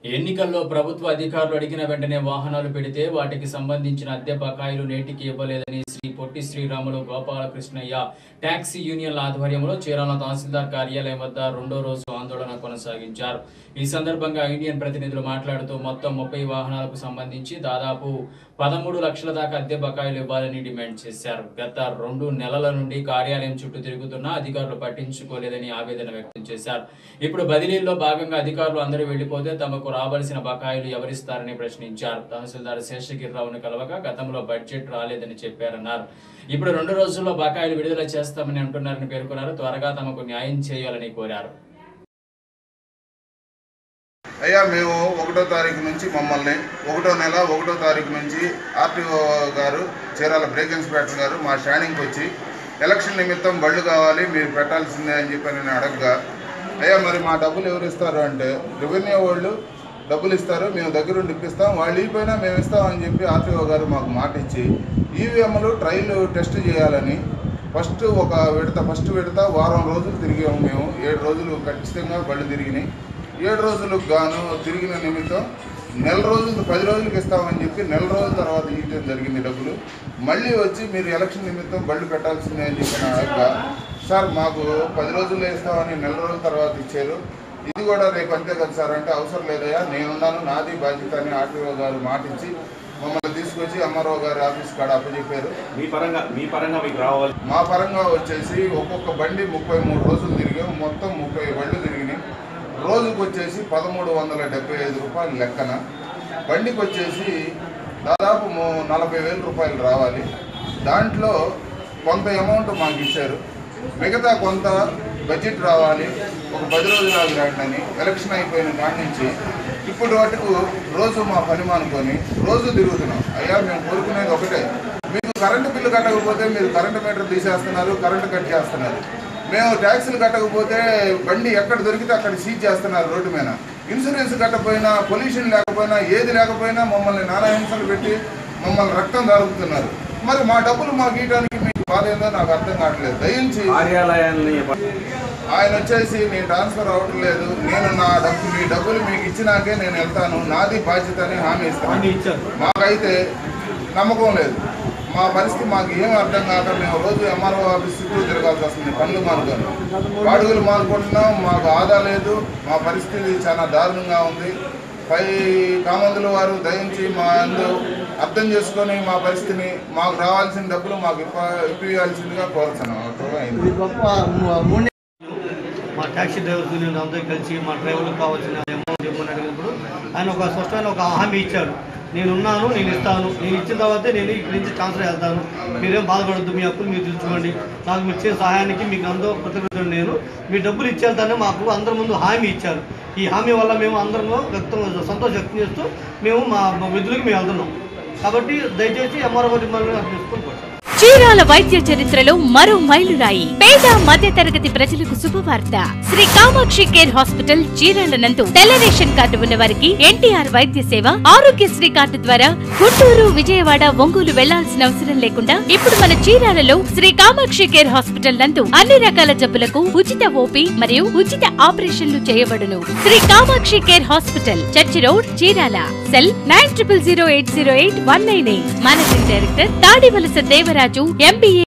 ఎన్నికల్లో ప్రభుత్వ అధికారులు అడిగిన వెంటనే వాహనాలు పెడితే వాటికి సంబంధించిన అద్దె బకాయిలు నేటికి ఇవ్వలేదని శ్రీ పొట్టి శ్రీరాములు గోపాలకృష్ణయ్య ట్యాక్సీ యూనియన్ల ఆధ్వర్యంలో చీరాల తహసీల్దార్ కార్యాలయం వద్ద రెండో రోజు ఆందోళన కొనసాగించారు ఈ సందర్భంగా యూనియన్ ప్రతినిధులు మాట్లాడుతూ మొత్తం ముప్పై వాహనాలకు సంబంధించి దాదాపు పదమూడు లక్షల దాకా అద్దె బకాయిలు ఇవ్వాలని డిమాండ్ చేశారు గత రెండు నెలల నుండి కార్యాలయం చుట్టూ తిరుగుతున్నా అధికారులు పట్టించుకోలేదని ఆవేదన వ్యక్తం చేశారు ఇప్పుడు బదిలీల్లో భాగంగా అధికారులు అందరూ వెళ్లిపోతే తమకు రావాల్సిన బకాయిలు ఎవరిస్తారని ప్రశ్నించారు తహసీల్దార్ శేషగిరిరావును కలవగా గతంలో బడ్జెట్ రాలేదని చెప్పారన్నారు ఇప్పుడు రెండు రోజుల్లో బకాయిలు విడుదల చేస్తామని అంటున్నారని పేర్కొన్నారు త్వరగా తమకు న్యాయం చేయాలని కోరారు అయ్యా మేము ఒకటో తారీఖు నుంచి మమ్మల్ని ఒకటో నెల ఒకటో తారీఖు నుంచి ఆర్టీఓ గారు చీరాల బ్రేక్ ఇన్స్పెక్టర్ గారు మా స్టాండింగ్కి వచ్చి ఎలక్షన్ నిమిత్తం బళ్ళు కావాలి మీరు పెట్టాల్సిందే అని చెప్పి నేను అడగగా అయ్యా మరి మా డబ్బులు ఎవరు ఇస్తారు అంటే రెవెన్యూ వాళ్ళు డబ్బులు ఇస్తారు మేము దగ్గరుండి ఇప్పిస్తాం వాళ్ళు ఇపోయినా మేము ఇస్తామని చెప్పి ఆర్టీఓ గారు మాకు మాట ఇచ్చి ఈవీఎంలు ట్రయల్ టెస్ట్ చేయాలని ఫస్ట్ ఒక విడత ఫస్ట్ విడత వారం రోజులు తిరిగాము మేము ఏడు రోజులు ఖచ్చితంగా బళ్ళు తిరిగినాయి ఏడు రోజులకు గాను తిరిగిన నిమిత్తం నెల రోజులు పది రోజులకి ఇస్తామని చెప్పి నెల రోజుల తర్వాత ఇవ్వడం జరిగింది డబ్బులు మళ్ళీ వచ్చి మీరు ఎలక్షన్ నిమిత్తం బళ్ళు పెట్టాల్సిందే అని చెప్పిన అడగ సార్ మాకు పది రోజుల్లో ఇస్తామని నెల రోజుల తర్వాత ఇచ్చారు ఇది కూడా రేపు అంతే కదా సార్ అంటే అవసరం లేదయ్యా నేనున్నాను నాది బాధ్యత అని ఆర్టీఓ గారు మాటించి మమ్మల్ని తీసుకొచ్చి ఎంఆర్ఓ గారి ఆఫీస్ కాడ అప్పచెప్పారు మీ పరంగా మీ పరంగా మీకు రావాలి మా పరంగా వచ్చేసి ఒక్కొక్క బండి ముప్పై మూడు రోజులు తిరిగాం మొత్తం ముప్పై బళ్ళు తిరిగినాయి రోజుకు వచ్చేసి పదమూడు వందల డెబ్బై ఐదు రూపాయలు లెక్కన బండికి వచ్చేసి దాదాపు ము- నలభై వేల రూపాయలు రావాలి దాంట్లో కొంత అమౌంట్ మాకు ఇచ్చారు మిగతా కొంత బడ్జెట్ రావాలి ఒక పది రోజులు ఆగి రండి అని ఎలక్షన్ అయిపోయిన కాడి నుంచి ఇప్పుడు వాటికి రోజు మా పని మానుకొని రోజు తిరుగుతున్నాం అయ్యా మేము కోరుకునేది ఒకటే మీకు కరెంటు బిల్లు కట్టకపోతే మీరు కరెంటు మీటర్ తీసేస్తున్నారు కరెంటు కట్ చేస్తున్నారు మేము ట్యాక్సీలు కట్టకపోతే బండి ఎక్కడ దొరికితే అక్కడ సీజ్ చేస్తున్నారు రోడ్డు మీద ఇన్సూరెన్స్ కట్టకపోయినా పొల్యూషన్ లేకపోయినా ఏది లేకపోయినా మమ్మల్ని నానా హింసలు పెట్టి మమ్మల్ని రక్తం దారుతున్నారు మరి మా డబ్బులు మాకు ఇవ్వడానికి మీకు బాధ ఏందో నాకు అర్థం కావట్లేదు దయించి కార్యాలయాన్ని ఆయన వచ్చేసి నేను ట్రాన్స్ఫర్ అవ్వటం లేదు నేను నా డబ్బు మీ డబ్బులు మీకు ఇచ్చినాకే నేను వెళ్తాను నాది బాధ్యత అని హామీ ఇస్తాను మాకైతే నమ్మకం లేదు మా పరిస్థితి మాకు ఏం అర్థం కాక మేము రోజు ఎంఆర్ఓ ఆఫీస్ చుట్టూ తిరగాల్సి వస్తుంది పనులు మానుకొని అడుగులు మానుకుంటున్నాం మాకు ఆదా లేదు మా పరిస్థితి చాలా దారుణంగా ఉంది పై కామందుల వారు దయించి మా అందు అర్థం చేసుకొని మా పరిస్థితిని మాకు రావాల్సిన డబ్బులు మాకు ఇప్ప ఇప్పించాల్సిందిగా కోరుతున్నాం అయింది ఇది గొప్ప ము- మూడు మా ట్యాక్సీ డ్రైవర్స్ యూనియన్ అందరూ కలిసి మా డ్రైవర్లకు కావాల్సిన అమౌంట్ ఇవ్వమని అడిగినప్పుడు ఆయన ఒక స్పష్టమైన ఒక హామీ ఇచ్చాడు నేను ఉన్నాను నేను ఇస్తాను నేను ఇచ్చిన తర్వాతే నేను ఇక్కడి నుంచి ట్రాన్స్ఫర్ వెళ్తాను మీరేం బాధపడద్దు మీ అప్పులు మీరు తీర్చుకోండి నాకు మీరు ఇచ్చే సహాయానికి మీకు అందరూ కృతజ్ఞతలు నేను మీ డబ్బులు ఇచ్చేస్తానే మాకు అందరి ముందు హామీ ఇచ్చారు ఈ హామీ వల్ల మేము అందరం వ్యక్తం సంతోషం వ్యక్తం చేస్తూ మేము మా మా విధులకు మేము వెళ్తున్నాం కాబట్టి దయచేసి ఎంఆర్ఓ గారి మిమ్మల్ని తీసుకొని పోతాం చీరాల వైద్య చరిత్రలో మరో మైలురాయి పేద మధ్య తరగతి ప్రజలకు శుభవార్త శ్రీ కామాక్షి కేర్ హాస్పిటల్ చీరాల నందు తెల్ల రేషన్ కార్డు ఉన్న వారికి ఎన్టీఆర్ వైద్య సేవ ఆరోగ్యశ్రీ కార్డు ద్వారా గుంటూరు విజయవాడ ఒంగోలు వెళ్లాల్సిన అవసరం లేకుండా ఇప్పుడు మన చీరాలలో శ్రీ కామాక్షి కేర్ హాస్పిటల్ నందు అన్ని రకాల జబ్బులకు ఉచిత ఓపీ మరియు ఉచిత ఆపరేషన్లు చేయబడును Shri Kamakshi care hospital church road Chirala cell nine triple zero eight zero eight one nine eight managing director Tadivalasa Devaraju MBA